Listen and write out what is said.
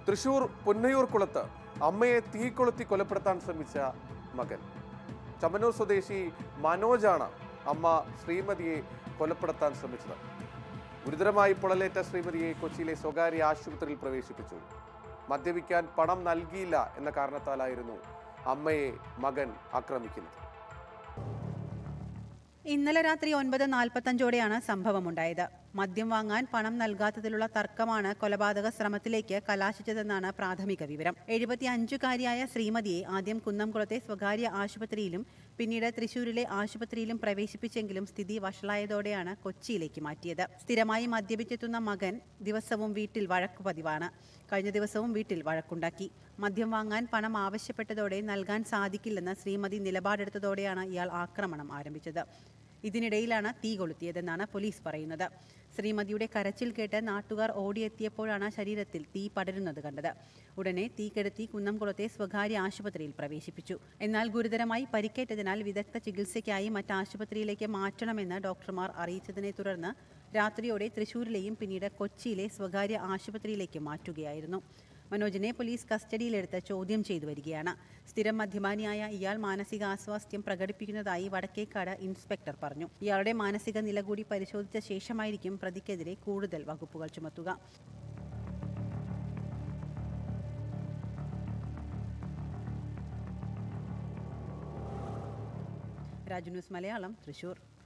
തൃശൂർ പുന്നയൂർ കുളത്ത് അമ്മയെ തീ കൊളുത്തി കൊലപ്പെടുത്താൻ ശ്രമിച്ച മകൻ ചമ്മനൂർ സ്വദേശി മനോജാണ് അമ്മ ശ്രീമതിയെ കൊലപ്പെടുത്താൻ ശ്രമിച്ചത് ഗുരുതരമായി പൊള്ളലേറ്റ ശ്രീമതിയെ കൊച്ചിയിലെ സ്വകാര്യ ആശുപത്രിയിൽ പ്രവേശിപ്പിച്ചു മദ്യപിക്കാൻ പണം നൽകിയില്ല എന്ന കാരണത്താലായിരുന്നു അമ്മയെ മകൻ ആക്രമിക്കുന്നത് ഇന്നലെ രാത്രി ഒൻപത് നാൽപ്പത്തഞ്ചോടെയാണ് സംഭവമുണ്ടായത് മദ്യം വാങ്ങാൻ പണം നൽകാത്തതിലുള്ള തർക്കമാണ് കൊലപാതക ശ്രമത്തിലേക്ക് കലാശിച്ചതെന്നാണ് പ്രാഥമിക വിവരം എഴുപത്തിയഞ്ചുകാരിയായ ശ്രീമതിയെ ആദ്യം കുന്നംകുളത്തെ സ്വകാര്യ ആശുപത്രിയിലും പിന്നീട് തൃശൂരിലെ ആശുപത്രിയിലും പ്രവേശിപ്പിച്ചെങ്കിലും സ്ഥിതി വഷളായതോടെയാണ് കൊച്ചിയിലേക്ക് മാറ്റിയത് സ്ഥിരമായി മദ്യപിച്ചെത്തുന്ന മകൻ ദിവസവും വീട്ടിൽ വഴക്കു പതിവാണ് കഴിഞ്ഞ ദിവസവും വീട്ടിൽ വഴക്കുണ്ടാക്കി മദ്യം വാങ്ങാൻ പണം ആവശ്യപ്പെട്ടതോടെ നൽകാൻ സാധിക്കില്ലെന്ന് ശ്രീമതി നിലപാടെടുത്തതോടെയാണ് ഇയാൾ ആക്രമണം ആരംഭിച്ചത് ഇതിനിടയിലാണ് തീ കൊളുത്തിയതെന്നാണ് പോലീസ് പറയുന്നത് ശ്രീമതിയുടെ കരച്ചിൽ കേട്ട് നാട്ടുകാർ ഓടിയെത്തിയപ്പോഴാണ് ശരീരത്തിൽ തീ പടരുന്നത് കണ്ടത് ഉടനെ തീ കെടുത്തി കുന്നംകുളത്തെ സ്വകാര്യ ആശുപത്രിയിൽ പ്രവേശിപ്പിച്ചു എന്നാൽ ഗുരുതരമായി പരിക്കേറ്റതിനാൽ വിദഗ്ധ ചികിത്സയ്ക്കായി മറ്റ് ആശുപത്രിയിലേക്ക് മാറ്റണമെന്ന് ഡോക്ടർമാർ അറിയിച്ചതിനെ തുടർന്ന് രാത്രിയോടെ തൃശൂരിലെയും പിന്നീട് കൊച്ചിയിലെ സ്വകാര്യ ആശുപത്രിയിലേക്ക് മാറ്റുകയായിരുന്നു മനോജിനെ പോലീസ് കസ്റ്റഡിയിലെടുത്ത് ചോദ്യം ചെയ്തു വരികയാണ് സ്ഥിരം മദ്യപാനിയായ ഇയാൾ മാനസിക അസ്വാസ്ഥ്യം പ്രകടിപ്പിക്കുന്നതായി വടക്കേക്കാട് ഇൻസ്പെക്ടർ പറഞ്ഞു ഇയാളുടെ മാനസിക നില കൂടി പരിശോധിച്ച ശേഷമായിരിക്കും പ്രതിക്കെതിരെ കൂടുതൽ വകുപ്പുകൾ ചുമത്തുക രാജു ന്യൂസ് മലയാളം തൃശൂർ